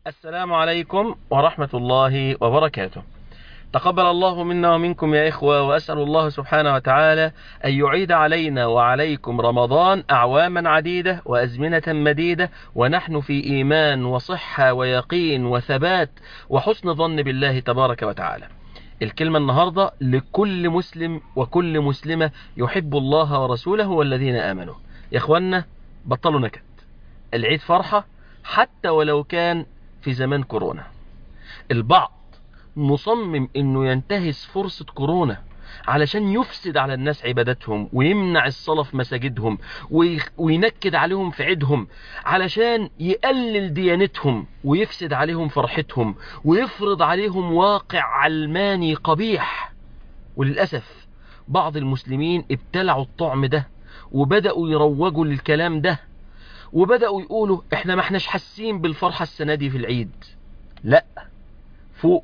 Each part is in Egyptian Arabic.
السلام عليكم ورحمة الله وبركاته تقبل الله منا ومنكم يا إخوة وأسأل الله سبحانه وتعالى أن يعيد علينا وعليكم رمضان أعواما عديدة وأزمنة مديدة ونحن في إيمان وصحة ويقين وثبات وحسن ظن بالله تبارك وتعالى الكلمة النهاردة لكل مسلم وكل مسلمة يحب الله ورسوله والذين آمنوا يا إخوانا بطلوا نكد العيد فرحة حتى ولو كان في زمان كورونا البعض مصمم انه ينتهز فرصة كورونا علشان يفسد على الناس عبادتهم ويمنع الصلاة في مساجدهم وينكد عليهم في عيدهم علشان يقلل ديانتهم ويفسد عليهم فرحتهم ويفرض عليهم واقع علماني قبيح وللأسف بعض المسلمين ابتلعوا الطعم ده وبدأوا يروجوا للكلام ده وبدأوا يقولوا احنا ما احناش حاسين بالفرحة السنة دي في العيد لا فوقوا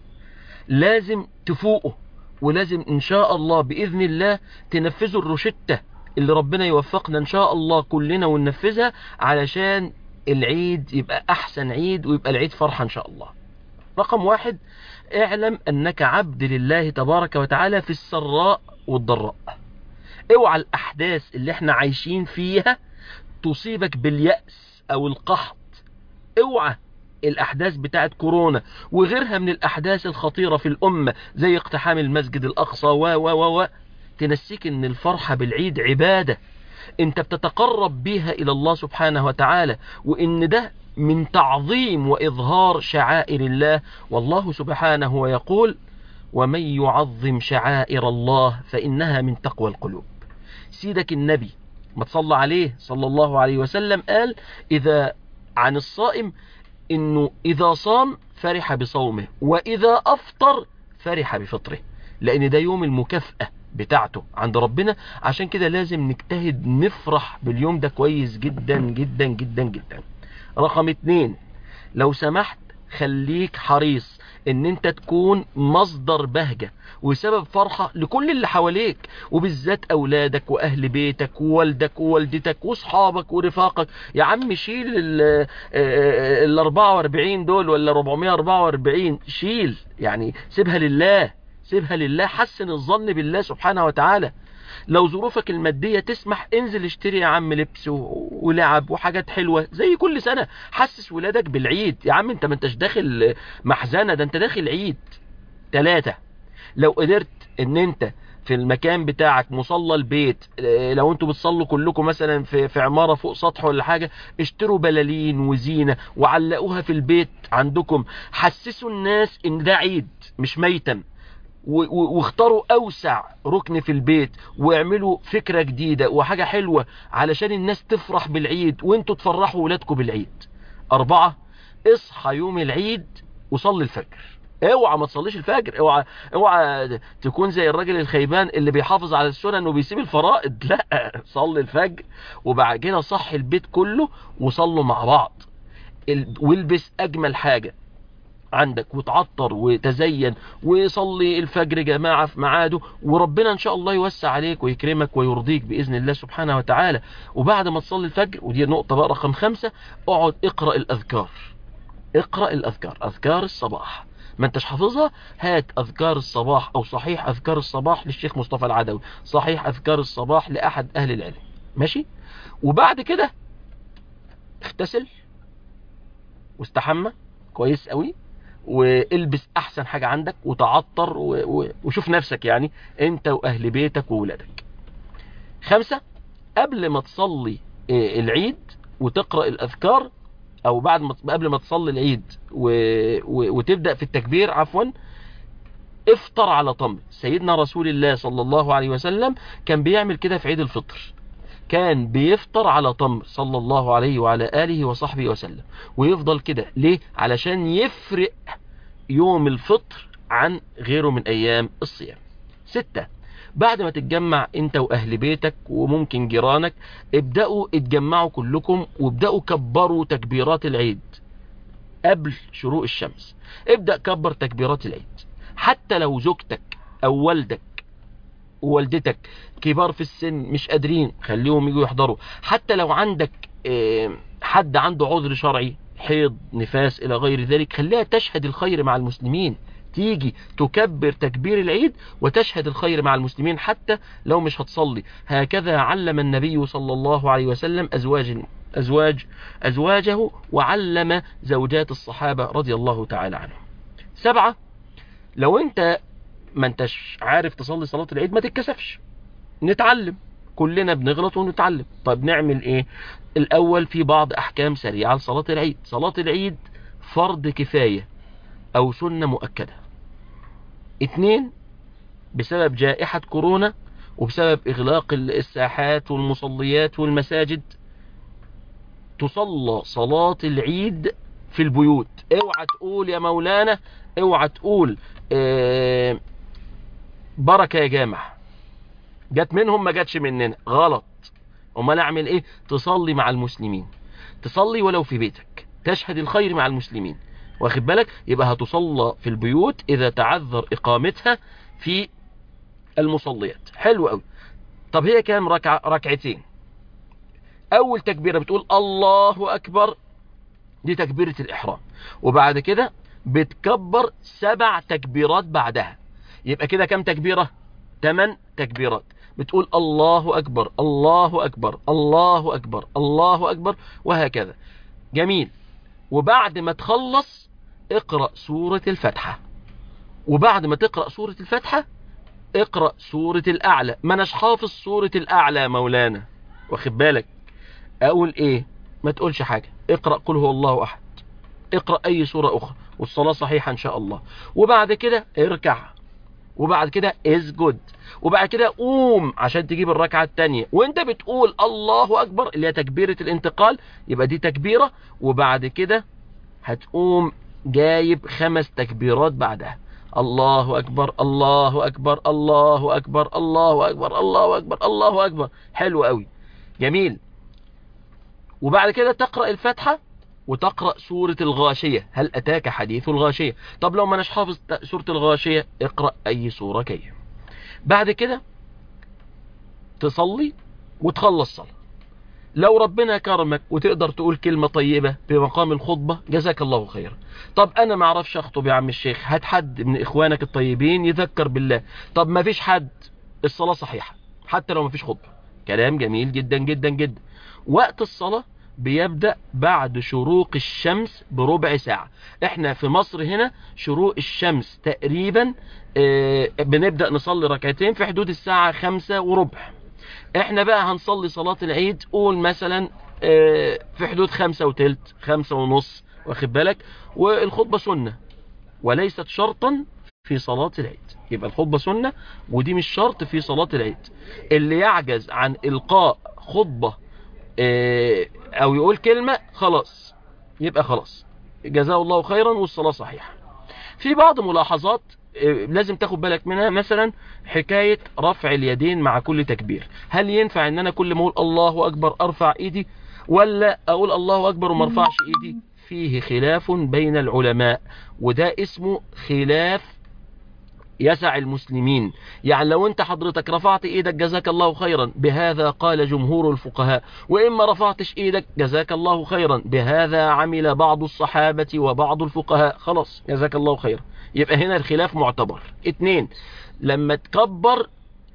لازم تفوقوا ولازم ان شاء الله بإذن الله تنفذوا الروشتة اللي ربنا يوفقنا ان شاء الله كلنا وننفذها علشان العيد يبقى احسن عيد ويبقى العيد فرحة ان شاء الله رقم واحد اعلم انك عبد لله تبارك وتعالى في السراء والضراء اوعى الاحداث اللي احنا عايشين فيها تصيبك باليأس او القحط اوعى الاحداث بتاعت كورونا وغيرها من الاحداث الخطيرة في الامة زي اقتحام المسجد الاقصى و و و و تنسيك ان الفرحة بالعيد عبادة انت بتتقرب بيها الى الله سبحانه وتعالى وان ده من تعظيم واظهار شعائر الله والله سبحانه ويقول ومن يعظم شعائر الله فانها من تقوى القلوب سيدك النبي ما تصلى عليه صلى الله عليه وسلم قال إذا عن الصائم إنه إذا صام فرح بصومه وإذا أفطر فرح بفطره لأن ده يوم المكافأة بتاعته عند ربنا عشان كده لازم نجتهد نفرح باليوم ده كويس جدا جدا جدا جدا رقم اتنين لو سمحت خليك حريص ان انت تكون مصدر بهجة وسبب فرحة لكل اللي حواليك وبالذات اولادك واهل بيتك ووالدك ووالدتك واصحابك ورفاقك يا عم شيل ال 44 دول ولا 444 شيل يعني سيبها لله سيبها لله حسن الظن بالله سبحانه وتعالى لو ظروفك المادية تسمح انزل اشتري يا عم لبس ولعب وحاجات حلوة زي كل سنة حسس ولادك بالعيد يا عم انت ما انتش داخل محزنة ده انت داخل عيد ثلاثة لو قدرت ان انت في المكان بتاعك مصلى البيت لو انتوا بتصلوا كلكم مثلا في, في عمارة فوق سطح ولا حاجة اشتروا بلالين وزينة وعلقوها في البيت عندكم حسسوا الناس ان ده عيد مش ميتم واختاروا اوسع ركن في البيت واعملوا فكرة جديدة وحاجة حلوة علشان الناس تفرح بالعيد وانتوا تفرحوا ولادكم بالعيد اربعة اصحى يوم العيد وصلي الفجر اوعى ما تصليش الفجر اوعى اوعى تكون زي الراجل الخيبان اللي بيحافظ على السنن وبيسيب الفرائض لا صلي الفجر وبعد كده صحي البيت كله وصلوا مع بعض والبس اجمل حاجة عندك وتعطر وتزين وصلي الفجر جماعة في ميعاده وربنا ان شاء الله يوسع عليك ويكرمك ويرضيك بإذن الله سبحانه وتعالى وبعد ما تصلي الفجر ودي نقطة بقى رقم خمسة اقعد اقرأ الأذكار اقرأ الأذكار أذكار الصباح ما انتش حافظها هات أذكار الصباح أو صحيح أذكار الصباح للشيخ مصطفى العدوي صحيح أذكار الصباح لأحد أهل العلم ماشي وبعد كده اغتسل واستحمى كويس قوي والبس احسن حاجة عندك وتعطر و... و... وشوف نفسك يعني انت واهل بيتك وولادك خمسة قبل ما تصلي العيد وتقرأ الاذكار او بعد ما قبل ما تصلي العيد و... و... وتبدأ في التكبير عفوا افطر على تمر سيدنا رسول الله صلى الله عليه وسلم كان بيعمل كده في عيد الفطر كان بيفطر على تمر صلى الله عليه وعلى آله وصحبه وسلم ويفضل كده ليه علشان يفرق يوم الفطر عن غيره من أيام الصيام ستة بعد ما تتجمع انت واهل بيتك وممكن جيرانك ابدأوا اتجمعوا كلكم وابدأوا كبروا تكبيرات العيد قبل شروق الشمس ابدأ كبر تكبيرات العيد حتى لو زوجتك او والدك ووالدتك كبار في السن مش قادرين خليهم يجوا يحضروا حتى لو عندك حد عنده عذر شرعي حيض نفاس إلى غير ذلك خليها تشهد الخير مع المسلمين تيجي تكبر تكبير العيد وتشهد الخير مع المسلمين حتى لو مش هتصلي هكذا علم النبي صلى الله عليه وسلم أزواج أزواج أزواجه وعلم زوجات الصحابة رضي الله تعالى عنهم سبعة لو انت ما انتش عارف تصلي صلاة العيد ما تتكسفش نتعلم كلنا بنغلط ونتعلم طب نعمل ايه الاول في بعض احكام سريعة لصلاة العيد صلاة العيد فرض كفاية او سنة مؤكدة اتنين بسبب جائحة كورونا وبسبب اغلاق الساحات والمصليات والمساجد تصلى صلاة العيد في البيوت اوعى تقول يا مولانا اوعى تقول اه بركة يا جامع جت منهم ما جاتش مننا غلط امال اعمل ايه تصلي مع المسلمين تصلي ولو في بيتك تشهد الخير مع المسلمين واخد بالك يبقى هتصلى في البيوت اذا تعذر اقامتها في المصليات حلو قوي طب هي كام ركعة ركعتين اول تكبيرة بتقول الله اكبر دي تكبيرة الاحرام وبعد كده بتكبر سبع تكبيرات بعدها يبقى كده كام تكبيرة ثمان تكبيرات بتقول الله أكبر الله أكبر الله أكبر الله أكبر وهكذا جميل وبعد ما تخلص اقرأ سورة الفتحة وبعد ما تقرأ سورة الفتحة اقرأ سورة الأعلى ما نش حافظ سورة الأعلى مولانا واخد بالك أقول إيه ما تقولش حاجة اقرأ قل هو الله أحد اقرأ أي سورة أخرى والصلاة صحيحة إن شاء الله وبعد كده اركع وبعد كده اسجد وبعد كده قوم عشان تجيب الركعة التانية وانت بتقول الله اكبر اللي هي تكبيرة الانتقال يبقى دي تكبيرة وبعد كده هتقوم جايب خمس تكبيرات بعدها الله اكبر الله اكبر الله اكبر الله اكبر الله اكبر الله اكبر حلو قوي جميل وبعد كده تقرأ الفاتحة وتقرأ سورة الغاشية هل أتاك حديث الغاشية طب لو ما نش حافظ سورة الغاشية اقرأ أي سورة كي بعد كده تصلي وتخلص صلاة لو ربنا كرمك وتقدر تقول كلمة طيبة بمقام الخطبة جزاك الله خيرا طب أنا ما اعرفش أخطب يا عم الشيخ هات حد من إخوانك الطيبين يذكر بالله طب ما فيش حد الصلاة صحيحة حتى لو ما فيش خطبة كلام جميل جدا جدا جدا وقت الصلاة بيبدأ بعد شروق الشمس بربع ساعة احنا في مصر هنا شروق الشمس تقريبا اه بنبدأ نصلي ركعتين في حدود الساعة خمسة وربع احنا بقى هنصلي صلاة العيد قول مثلا اه في حدود خمسة وتلت خمسة ونص واخد بالك والخطبة سنة وليست شرطا في صلاة العيد يبقى الخطبة سنة ودي مش شرط في صلاة العيد اللي يعجز عن إلقاء خطبة اه او يقول كلمة خلاص يبقى خلاص جزاه الله خيرا والصلاة صحيحة في بعض ملاحظات لازم تاخد بالك منها مثلا حكاية رفع اليدين مع كل تكبير هل ينفع ان انا كل ما اقول الله اكبر ارفع ايدي ولا اقول الله اكبر وما ارفعش ايدي فيه خلاف بين العلماء وده اسمه خلاف يسع المسلمين يعني لو انت حضرتك رفعت ايدك جزاك الله خيرا بهذا قال جمهور الفقهاء واما رفعتش ايدك جزاك الله خيرا بهذا عمل بعض الصحابة وبعض الفقهاء خلاص جزاك الله خيرا يبقى هنا الخلاف معتبر اتنين لما تكبر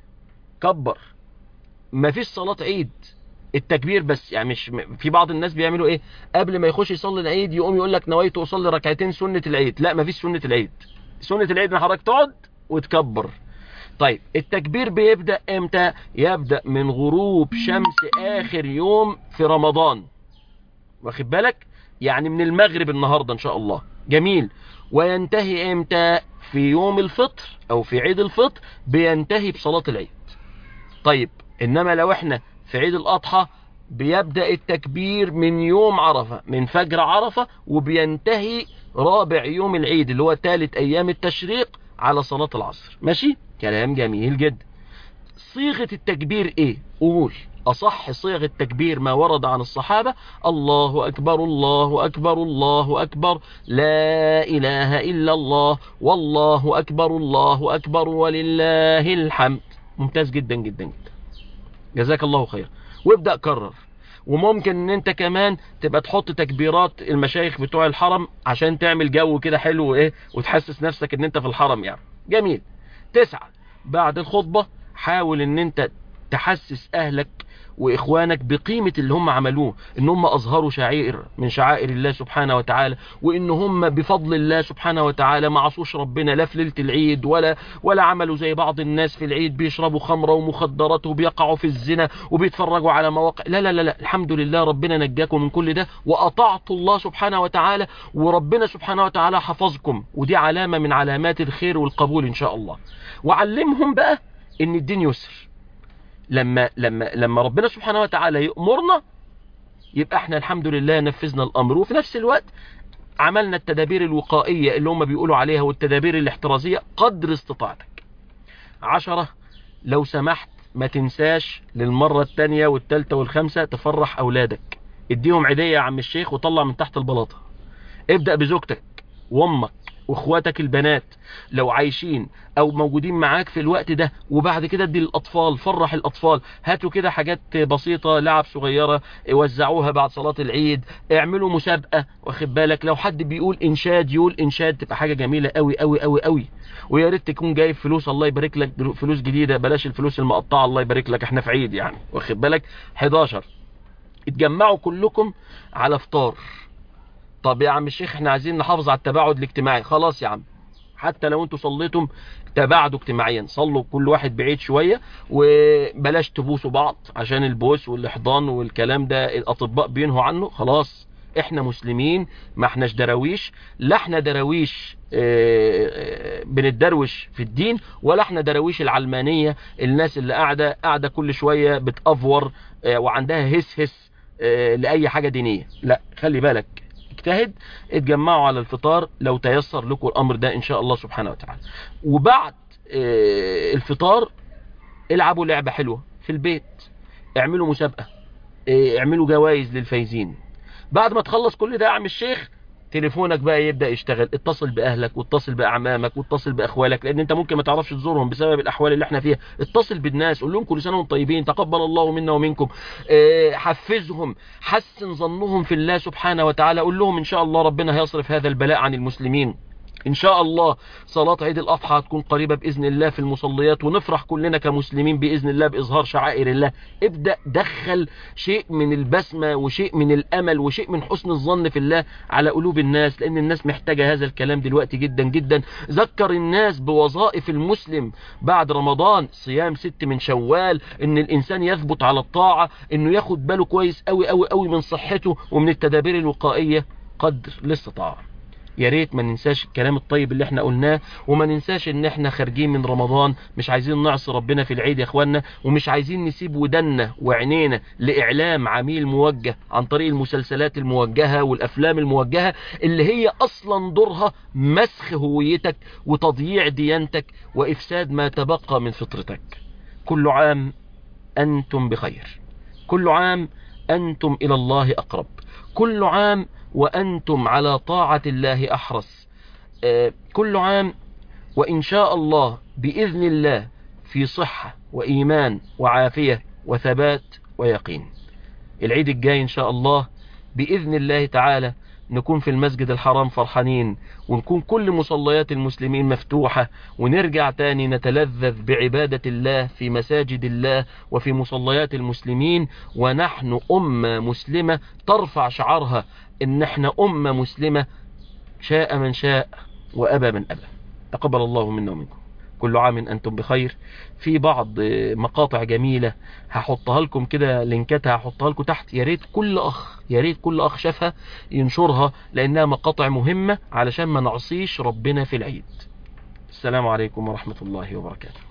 كبر ما فيش صلاة عيد التكبير بس يعني مش في بعض الناس بيعملوا ايه قبل ما يخش يصلي العيد يقوم يقول لك نويت اصلي ركعتين سنة العيد لا ما فيش سنة العيد سنة العيد ان حضرتك تقعد وتكبر طيب التكبير بيبدأ امتى يبدأ من غروب شمس اخر يوم في رمضان واخد بالك يعني من المغرب النهاردة ان شاء الله جميل وينتهي امتى في يوم الفطر او في عيد الفطر بينتهي بصلاة العيد طيب انما لو احنا في عيد الاضحى بيبدأ التكبير من يوم عرفة من فجر عرفة وبينتهي رابع يوم العيد اللي هو ثالث ايام التشريق على صلاة العصر ماشي كلام جميل جدا صيغة التكبير ايه قول اصح صيغ التكبير ما ورد عن الصحابة الله اكبر الله اكبر الله اكبر لا اله الا الله والله اكبر الله اكبر ولله الحمد ممتاز جدا جدا جدا جزاك الله خير وابدأ كرر وممكن ان انت كمان تبقى تحط تكبيرات المشايخ بتوع الحرم عشان تعمل جو كده حلو ايه وتحسس نفسك ان انت في الحرم يعني جميل تسعة بعد الخطبة حاول ان انت تحسس اهلك واخوانك بقيمة اللي هم عملوه ان هم اظهروا شعائر من شعائر الله سبحانه وتعالى وان هم بفضل الله سبحانه وتعالى ما عصوش ربنا لا في ليلة العيد ولا ولا عملوا زي بعض الناس في العيد بيشربوا خمرة ومخدرات وبيقعوا في الزنا وبيتفرجوا على مواقع لا لا لا, لا. الحمد لله ربنا نجاكم من كل ده واطعتوا الله سبحانه وتعالى وربنا سبحانه وتعالى حفظكم ودي علامة من علامات الخير والقبول ان شاء الله وعلمهم بقى ان الدين يسر لما لما لما ربنا سبحانه وتعالى يأمرنا يبقى احنا الحمد لله نفذنا الامر وفي نفس الوقت عملنا التدابير الوقائية اللي هم بيقولوا عليها والتدابير الاحترازية قدر استطاعتك عشرة لو سمحت ما تنساش للمرة التانية والتالتة والخامسة تفرح اولادك اديهم عيدية يا عم الشيخ وطلع من تحت البلاطة ابدأ بزوجتك وامك واخواتك البنات لو عايشين او موجودين معاك في الوقت ده وبعد كده ادي للاطفال فرح الاطفال هاتوا كده حاجات بسيطة لعب صغيرة وزعوها بعد صلاة العيد اعملوا مسابقة واخد بالك لو حد بيقول انشاد يقول انشاد تبقى حاجة جميلة قوي قوي قوي قوي ويا ريت تكون جايب فلوس الله يبارك لك فلوس جديدة بلاش الفلوس المقطعة الله يبارك لك احنا في عيد يعني واخد بالك 11 اتجمعوا كلكم على فطار طب يا عم الشيخ احنا عايزين نحافظ على التباعد الاجتماعي خلاص يا عم حتى لو انتوا صليتم تباعدوا اجتماعيا صلوا كل واحد بعيد شوية وبلاش تبوسوا بعض عشان البوس والاحضان والكلام ده الاطباء بينهوا عنه خلاص احنا مسلمين ما احناش دراويش لا احنا دراويش اه اه بنتدروش في الدين ولا احنا دراويش العلمانية الناس اللي قاعدة قاعدة كل شوية بتأفور اه وعندها هس هس لأي حاجة دينية لا خلي بالك اجتهد اتجمعوا على الفطار لو تيسر لكم الامر ده ان شاء الله سبحانه وتعالى وبعد اه الفطار العبوا لعبة حلوة في البيت اعملوا مسابقة اه اعملوا جوائز للفايزين بعد ما تخلص كل ده يا عم الشيخ تليفونك بقى يبدأ يشتغل اتصل بأهلك واتصل بأعمامك واتصل بأخوالك لأن أنت ممكن ما تعرفش تزورهم بسبب الأحوال اللي احنا فيها اتصل بالناس قول لهم كل سنة وانتم طيبين تقبل الله منا ومنكم اه حفزهم حسن ظنهم في الله سبحانه وتعالى قول لهم إن شاء الله ربنا هيصرف هذا البلاء عن المسلمين ان شاء الله صلاة عيد الاضحى هتكون قريبة باذن الله في المصليات ونفرح كلنا كمسلمين باذن الله باظهار شعائر الله ابدأ دخل شيء من البسمة وشيء من الامل وشيء من حسن الظن في الله على قلوب الناس لان الناس محتاجة هذا الكلام دلوقتي جدا جدا ذكر الناس بوظائف المسلم بعد رمضان صيام ست من شوال ان الانسان يثبت على الطاعة انه ياخد باله كويس قوي قوي قوي من صحته ومن التدابير الوقائية قدر الاستطاعة يا ريت ما ننساش الكلام الطيب اللي احنا قلناه وما ننساش ان احنا خارجين من رمضان مش عايزين نعصي ربنا في العيد يا اخوانا ومش عايزين نسيب ودنا وعينينا لاعلام عميل موجه عن طريق المسلسلات الموجهة والافلام الموجهة اللي هي اصلا دورها مسخ هويتك وتضييع ديانتك وافساد ما تبقى من فطرتك كل عام انتم بخير كل عام انتم الى الله اقرب كل عام وأنتم على طاعة الله أحرص آه كل عام وإن شاء الله بإذن الله في صحة وإيمان وعافية وثبات ويقين العيد الجاي إن شاء الله بإذن الله تعالى نكون في المسجد الحرام فرحانين ونكون كل مصليات المسلمين مفتوحة ونرجع تاني نتلذذ بعبادة الله في مساجد الله وفي مصليات المسلمين ونحن أمة مسلمة ترفع شعارها إن احنا أمة مسلمة شاء من شاء وأبى من أبى تقبل الله منا ومنكم كل عام أنتم بخير في بعض مقاطع جميلة هحطها لكم كده لينكاتها هحطها لكم تحت يا ريت كل أخ يا ريت كل أخ شافها ينشرها لأنها مقاطع مهمة علشان ما نعصيش ربنا في العيد السلام عليكم ورحمة الله وبركاته